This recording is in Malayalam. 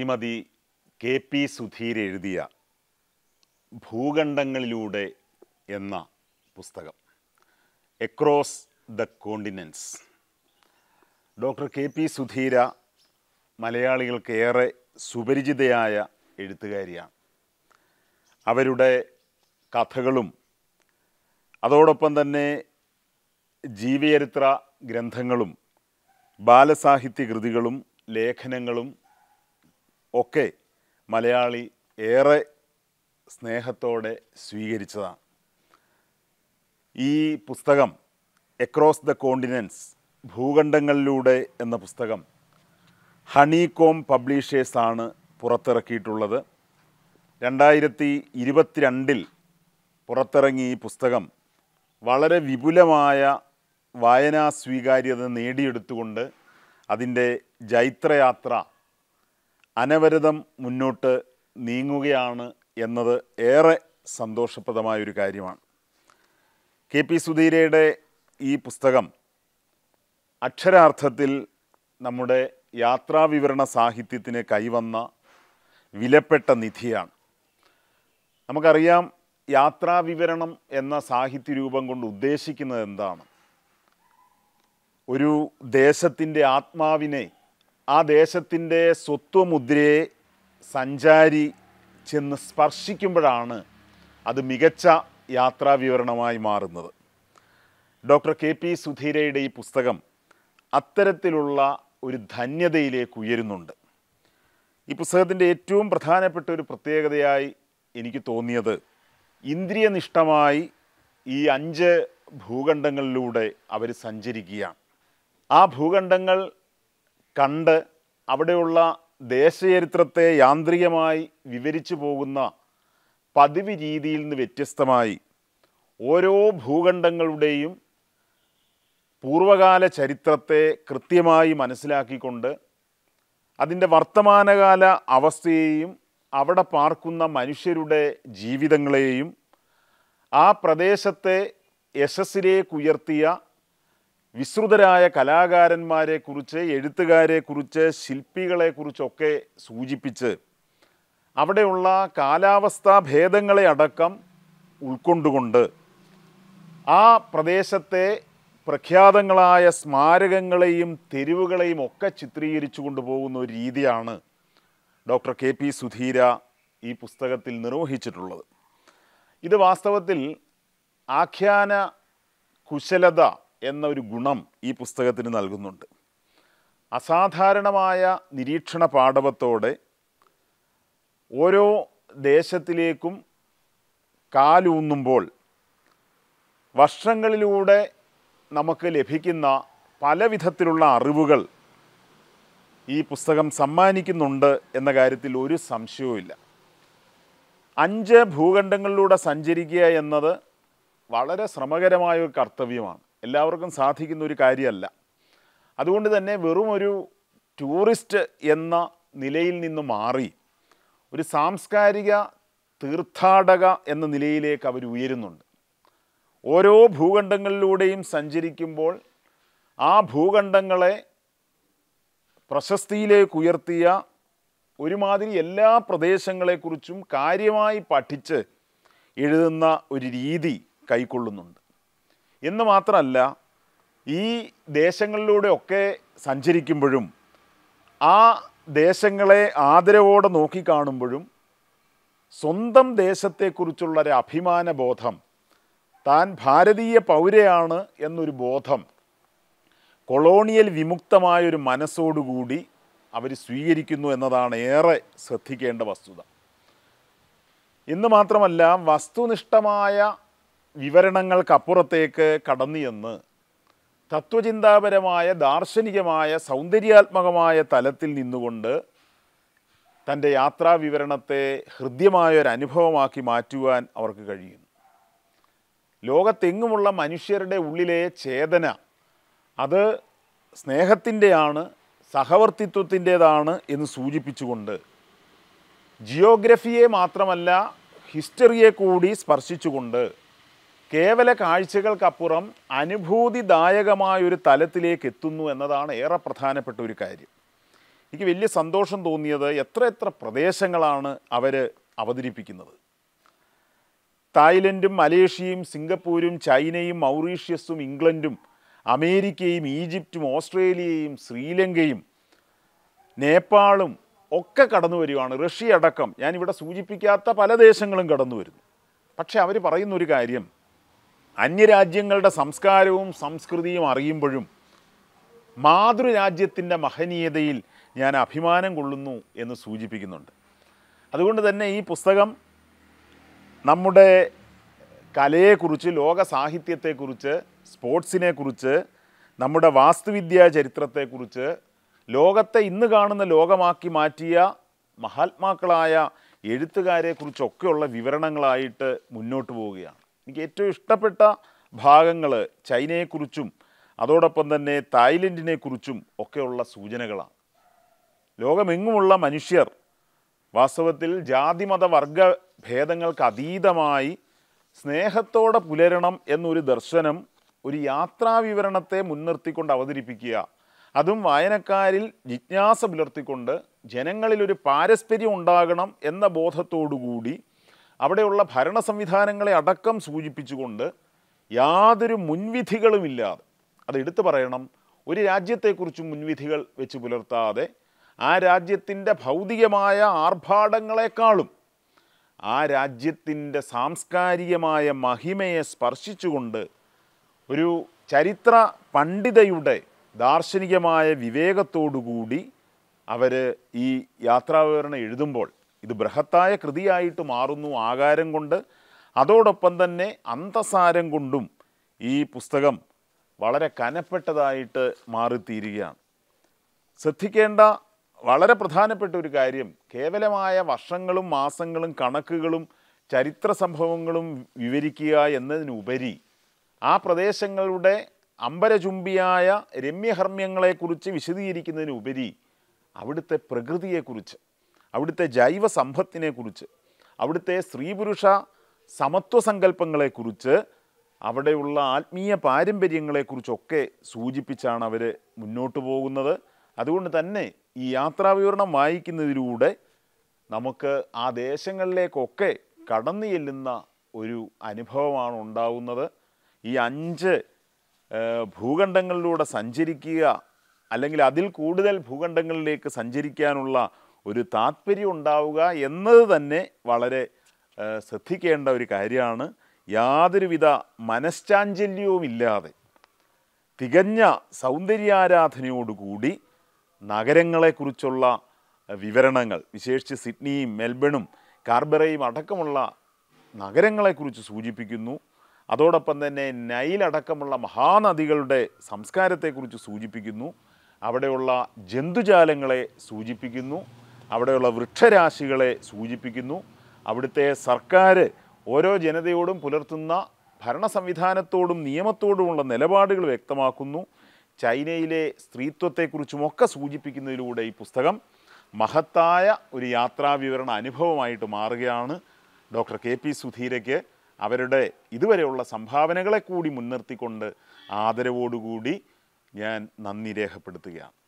ശ്രീമതി കെ പി സുധീർ എഴുതിയ ഭൂഖണ്ഡങ്ങളിലൂടെ എന്ന പുസ്തകം across the continents doctor K P Sudheera മലയാളികൾക്ക് ഏറെ സുപരിചിതയായ എഴുത്തുകാരിയാണ് അവരുടെ കഥകളും അതോടൊപ്പം തന്നെ ജീവചരിത്ര ഗ്രന്ഥങ്ങളും ബാലസാഹിത്യ കൃതികളും ലേഖനങ്ങളും ഒക്കെ മലയാളി ഏറെ സ്നേഹത്തോടെ സ്വീകരിച്ചതാണ് ഈ പുസ്തകം എക്രോസ് ദ കോണ്ടിനൻസ് ഭൂഖണ്ഡങ്ങളിലൂടെ എന്ന പുസ്തകം ഹണികോം പബ്ലിഷേഴ്സാണ് പുറത്തിറക്കിയിട്ടുള്ളത് രണ്ടായിരത്തി ഇരുപത്തിരണ്ടിൽ പുറത്തിറങ്ങിയ ഈ പുസ്തകം വളരെ വിപുലമായ വായനാ സ്വീകാര്യത നേടിയെടുത്തുകൊണ്ട് അതിൻ്റെ ജൈത്രയാത്ര അനവരതം മുന്നോട്ട് നീങ്ങുകയാണ് എന്നത് ഏറെ സന്തോഷപ്രദമായൊരു കാര്യമാണ് കെ പി സുധീരയുടെ ഈ പുസ്തകം അക്ഷരാർത്ഥത്തിൽ നമ്മുടെ യാത്രാവിവരണ സാഹിത്യത്തിന് കൈവന്ന വിലപ്പെട്ട നിധിയാണ് നമുക്കറിയാം യാത്രാവിവരണം എന്ന സാഹിത്യ രൂപം കൊണ്ട് ഉദ്ദേശിക്കുന്നത് എന്താണ് ഒരു ദേശത്തിൻ്റെ ആത്മാവിനെ ആ ദേശത്തിൻ്റെ സ്വത്വമുദ്രയെ സഞ്ചാരി ചെന്ന് സ്പർശിക്കുമ്പോഴാണ് അത് മികച്ച യാത്രാവിവരണമായി മാറുന്നത് ഡോക്ടർ കെ പി സുധീരയുടെ ഈ പുസ്തകം അത്തരത്തിലുള്ള ഒരു ധന്യതയിലേക്ക് ഉയരുന്നുണ്ട് ഈ പുസ്തകത്തിൻ്റെ ഏറ്റവും പ്രധാനപ്പെട്ട ഒരു പ്രത്യേകതയായി എനിക്ക് തോന്നിയത് ഇന്ദ്രിയനിഷ്ഠമായി ഈ അഞ്ച് ഭൂഖണ്ഡങ്ങളിലൂടെ അവർ സഞ്ചരിക്കുകയാണ് ആ ഭൂഖണ്ഡങ്ങൾ കണ്ട് അവിടെയുള്ള ദേശചരിത്രത്തെ യാന്ത്രികമായി വിവരിച്ചു പോകുന്ന പതിവ് രീതിയിൽ നിന്ന് വ്യത്യസ്തമായി ഓരോ ഭൂഖണ്ഡങ്ങളുടെയും പൂർവകാല ചരിത്രത്തെ കൃത്യമായി മനസ്സിലാക്കിക്കൊണ്ട് അതിൻ്റെ വർത്തമാനകാല അവസ്ഥയെയും അവിടെ പാർക്കുന്ന മനുഷ്യരുടെ ജീവിതങ്ങളെയും ആ പ്രദേശത്തെ യശസ്സിലേക്ക് ഉയർത്തിയ വിസ്തൃതരായ കലാകാരന്മാരെക്കുറിച്ച് എഴുത്തുകാരെക്കുറിച്ച് ശില്പികളെക്കുറിച്ചൊക്കെ സൂചിപ്പിച്ച് അവിടെയുള്ള കാലാവസ്ഥാ ഭേദങ്ങളെ അടക്കം ഉൾക്കൊണ്ടുകൊണ്ട് ആ പ്രദേശത്തെ പ്രഖ്യാതങ്ങളായ സ്മാരകങ്ങളെയും തെരുവുകളെയും ഒക്കെ ചിത്രീകരിച്ചു കൊണ്ടുപോകുന്ന ഒരു രീതിയാണ് ഡോക്ടർ കെ പി സുധീര ഈ പുസ്തകത്തിൽ നിർവഹിച്ചിട്ടുള്ളത് ഇത് വാസ്തവത്തിൽ ആഖ്യാന കുശലത എന്ന ഒരു ഗുണം ഈ പുസ്തകത്തിന് നൽകുന്നുണ്ട് അസാധാരണമായ നിരീക്ഷണ പാടവത്തോടെ ഓരോ ദേശത്തിലേക്കും കാലൂന്നുമ്പോൾ വർഷങ്ങളിലൂടെ നമുക്ക് ലഭിക്കുന്ന പല വിധത്തിലുള്ള അറിവുകൾ ഈ പുസ്തകം സമ്മാനിക്കുന്നുണ്ട് എന്ന കാര്യത്തിൽ ഒരു സംശയവുമില്ല അഞ്ച് ഭൂഖണ്ഡങ്ങളിലൂടെ സഞ്ചരിക്കുക എന്നത് വളരെ ശ്രമകരമായ ഒരു കർത്തവ്യമാണ് എല്ലാവർക്കും സാധിക്കുന്ന ഒരു കാര്യമല്ല അതുകൊണ്ട് തന്നെ വെറും ഒരു ടൂറിസ്റ്റ് എന്ന നിലയിൽ നിന്ന് മാറി ഒരു സാംസ്കാരിക തീർത്ഥാടക എന്ന നിലയിലേക്ക് അവർ ഉയരുന്നുണ്ട് ഓരോ ഭൂഖണ്ഡങ്ങളിലൂടെയും സഞ്ചരിക്കുമ്പോൾ ആ ഭൂഖണ്ഡങ്ങളെ പ്രശസ്തിയിലേക്ക് ഉയർത്തിയ ഒരുമാതിരി എല്ലാ പ്രദേശങ്ങളെക്കുറിച്ചും കാര്യമായി പഠിച്ച് എഴുതുന്ന ഒരു രീതി കൈക്കൊള്ളുന്നുണ്ട് എന്ന് മാത്രമല്ല ഈ ദേശങ്ങളിലൂടെയൊക്കെ സഞ്ചരിക്കുമ്പോഴും ആ ദേശങ്ങളെ ആദരവോടെ നോക്കിക്കാണുമ്പോഴും സ്വന്തം ദേശത്തെക്കുറിച്ചുള്ള ഒരു അഭിമാന ബോധം താൻ ഭാരതീയ പൗരയാണ് എന്നൊരു ബോധം കൊളോണിയൽ വിമുക്തമായൊരു മനസ്സോടുകൂടി അവർ സ്വീകരിക്കുന്നു എന്നതാണ് ഏറെ ശ്രദ്ധിക്കേണ്ട വസ്തുത ഇന്ന് മാത്രമല്ല വസ്തുനിഷ്ഠമായ വിവരണങ്ങൾക്കപ്പുറത്തേക്ക് കടന്നു ചെന്ന് തത്വചിന്താപരമായ ദാർശനികമായ സൗന്ദര്യാത്മകമായ തലത്തിൽ നിന്നുകൊണ്ട് തൻ്റെ യാത്രാ വിവരണത്തെ ഹൃദ്യമായ ഒരു അനുഭവമാക്കി മാറ്റുവാൻ അവർക്ക് കഴിയുന്നു ലോകത്തെങ്ങുമുള്ള മനുഷ്യരുടെ ഉള്ളിലെ ചേതന അത് സ്നേഹത്തിൻ്റെയാണ് സഹവർത്തിത്വത്തിൻ്റേതാണ് എന്ന് സൂചിപ്പിച്ചുകൊണ്ട് ജിയോഗ്രഫിയെ മാത്രമല്ല ഹിസ്റ്ററിയെ കൂടി സ്പർശിച്ചുകൊണ്ട് കേവല കാഴ്ചകൾക്കപ്പുറം അനുഭൂതിദായകമായൊരു തലത്തിലേക്ക് എത്തുന്നു എന്നതാണ് ഏറെ പ്രധാനപ്പെട്ട ഒരു കാര്യം എനിക്ക് വലിയ സന്തോഷം തോന്നിയത് എത്ര എത്ര പ്രദേശങ്ങളാണ് അവർ അവതരിപ്പിക്കുന്നത് തായ്ലൻഡും മലേഷ്യയും സിംഗപ്പൂരും ചൈനയും മൗറീഷ്യസും ഇംഗ്ലണ്ടും അമേരിക്കയും ഈജിപ്തും ഓസ്ട്രേലിയയും ശ്രീലങ്കയും നേപ്പാളും ഒക്കെ കടന്നു വരികയാണ് റഷ്യ അടക്കം ഞാനിവിടെ സൂചിപ്പിക്കാത്ത പല ദേശങ്ങളും കടന്നു വരുന്നു പക്ഷെ അവർ പറയുന്ന ഒരു കാര്യം അന്യരാജ്യങ്ങളുടെ സംസ്കാരവും സംസ്കൃതിയും അറിയുമ്പോഴും മാതൃരാജ്യത്തിൻ്റെ മഹനീയതയിൽ ഞാൻ അഭിമാനം കൊള്ളുന്നു എന്ന് സൂചിപ്പിക്കുന്നുണ്ട് അതുകൊണ്ട് തന്നെ ഈ പുസ്തകം നമ്മുടെ കലയെക്കുറിച്ച് ലോക സാഹിത്യത്തെക്കുറിച്ച് സ്പോർട്സിനെക്കുറിച്ച് നമ്മുടെ വാസ്തുവിദ്യാ ചരിത്രത്തെക്കുറിച്ച് ലോകത്തെ ഇന്ന് കാണുന്ന ലോകമാക്കി മാറ്റിയ മഹാത്മാക്കളായ എഴുത്തുകാരെക്കുറിച്ചൊക്കെയുള്ള വിവരണങ്ങളായിട്ട് മുന്നോട്ട് പോവുകയാണ് എനിക്ക് ഏറ്റവും ഇഷ്ടപ്പെട്ട ഭാഗങ്ങൾ ചൈനയെക്കുറിച്ചും അതോടൊപ്പം തന്നെ തായ്ലൻഡിനെക്കുറിച്ചും ഒക്കെയുള്ള സൂചനകളാണ് ലോകമെങ്ങുമുള്ള മനുഷ്യർ വാസ്തവത്തിൽ ജാതിമത വർഗ ഭേദങ്ങൾക്ക് അതീതമായി സ്നേഹത്തോടെ പുലരണം എന്നൊരു ദർശനം ഒരു യാത്രാവിവരണത്തെ മുൻനിർത്തിക്കൊണ്ട് അവതരിപ്പിക്കുക അതും വായനക്കാരിൽ ജിജ്ഞാസ പുലർത്തിക്കൊണ്ട് ജനങ്ങളിൽ ഒരു പാരസ്പര്യം ഉണ്ടാകണം എന്ന ബോധത്തോടുകൂടി അവിടെയുള്ള ഭരണ സംവിധാനങ്ങളെ അടക്കം സൂചിപ്പിച്ചുകൊണ്ട് യാതൊരു മുൻവിധികളുമില്ലാതെ അത് എടുത്തു പറയണം ഒരു രാജ്യത്തെക്കുറിച്ചും മുൻവിധികൾ വെച്ച് പുലർത്താതെ ആ രാജ്യത്തിൻ്റെ ഭൗതികമായ ആർഭാടങ്ങളെക്കാളും ആ രാജ്യത്തിൻ്റെ സാംസ്കാരികമായ മഹിമയെ സ്പർശിച്ചുകൊണ്ട് ഒരു ചരിത്ര പണ്ഡിതയുടെ ദാർശനികമായ വിവേകത്തോടുകൂടി അവർ ഈ യാത്രാവിവരണം എഴുതുമ്പോൾ ഇത് ബൃഹത്തായ കൃതിയായിട്ട് മാറുന്നു ആകാരം കൊണ്ട് അതോടൊപ്പം തന്നെ അന്തസാരം കൊണ്ടും ഈ പുസ്തകം വളരെ കനപ്പെട്ടതായിട്ട് മാറിത്തീരുകയാണ് ശ്രദ്ധിക്കേണ്ട വളരെ പ്രധാനപ്പെട്ട ഒരു കാര്യം കേവലമായ വർഷങ്ങളും മാസങ്ങളും കണക്കുകളും ചരിത്ര സംഭവങ്ങളും വിവരിക്കുക എന്നതിനുപരി ആ പ്രദേശങ്ങളുടെ അമ്പരചുംബിയായ രമ്യഹർമ്മ്യങ്ങളെക്കുറിച്ച് വിശദീകരിക്കുന്നതിനുപരി അവിടുത്തെ പ്രകൃതിയെക്കുറിച്ച് അവിടുത്തെ ജൈവ സമ്പത്തിനെക്കുറിച്ച് അവിടുത്തെ സ്ത്രീ പുരുഷ സമത്വ സങ്കല്പങ്ങളെക്കുറിച്ച് അവിടെയുള്ള ആത്മീയ പാരമ്പര്യങ്ങളെക്കുറിച്ചൊക്കെ സൂചിപ്പിച്ചാണ് അവർ മുന്നോട്ട് പോകുന്നത് അതുകൊണ്ട് തന്നെ ഈ യാത്രാവിവരണം വായിക്കുന്നതിലൂടെ നമുക്ക് ആ ദേശങ്ങളിലേക്കൊക്കെ കടന്നു ചെല്ലുന്ന ഒരു അനുഭവമാണ് ഉണ്ടാവുന്നത് ഈ അഞ്ച് ഏഹ്, ഭൂഖണ്ഡങ്ങളിലൂടെ സഞ്ചരിക്കുക അല്ലെങ്കിൽ അതിൽ കൂടുതൽ ഭൂഖണ്ഡങ്ങളിലേക്ക് സഞ്ചരിക്കാനുള്ള ഒരു താല്പര്യം ഉണ്ടാവുക എന്നത് തന്നെ വളരെ ഏഹ്, ശ്രദ്ധിക്കേണ്ട ഒരു കാര്യമാണ് യാതൊരുവിധ മനഃശാഞ്ചല്യവുമില്ലാതെ തികഞ്ഞ സൗന്ദര്യാരാധനയോടുകൂടി നഗരങ്ങളെക്കുറിച്ചുള്ള വിവരണങ്ങൾ വിശേഷിച്ച് സിഡ്നിയും മെൽബണും കാർബറയും അടക്കമുള്ള നഗരങ്ങളെക്കുറിച്ച് സൂചിപ്പിക്കുന്നു അതോടൊപ്പം തന്നെ നൈലടക്കമുള്ള മഹാനദികളുടെ സംസ്കാരത്തെക്കുറിച്ച് സൂചിപ്പിക്കുന്നു അവിടെയുള്ള ജന്തുജാലങ്ങളെ സൂചിപ്പിക്കുന്നു അവിടെയുള്ള വൃക്ഷരാശികളെ സൂചിപ്പിക്കുന്നു അവിടുത്തെ സർക്കാർ ഓരോ ജനതയോടും പുലർത്തുന്ന ഭരണ സംവിധാനത്തോടും നിയമത്തോടുമുള്ള നിലപാടുകൾ വ്യക്തമാക്കുന്നു ചൈനയിലെ സ്ത്രീത്വത്തെക്കുറിച്ചുമൊക്കെ സൂചിപ്പിക്കുന്നതിലൂടെ ഈ പുസ്തകം മഹത്തായ ഒരു യാത്രാവിവരണ അനുഭവമായിട്ട് മാറുകയാണ് ഡോക്ടർ കെ പി സുധീരയ്ക്ക് അവരുടെ ഇതുവരെയുള്ള സംഭാവനകളെ കൂടി മുൻനിർത്തിക്കൊണ്ട് ആദരവോടുകൂടി ഞാൻ നന്ദി രേഖപ്പെടുത്തുകയാണ്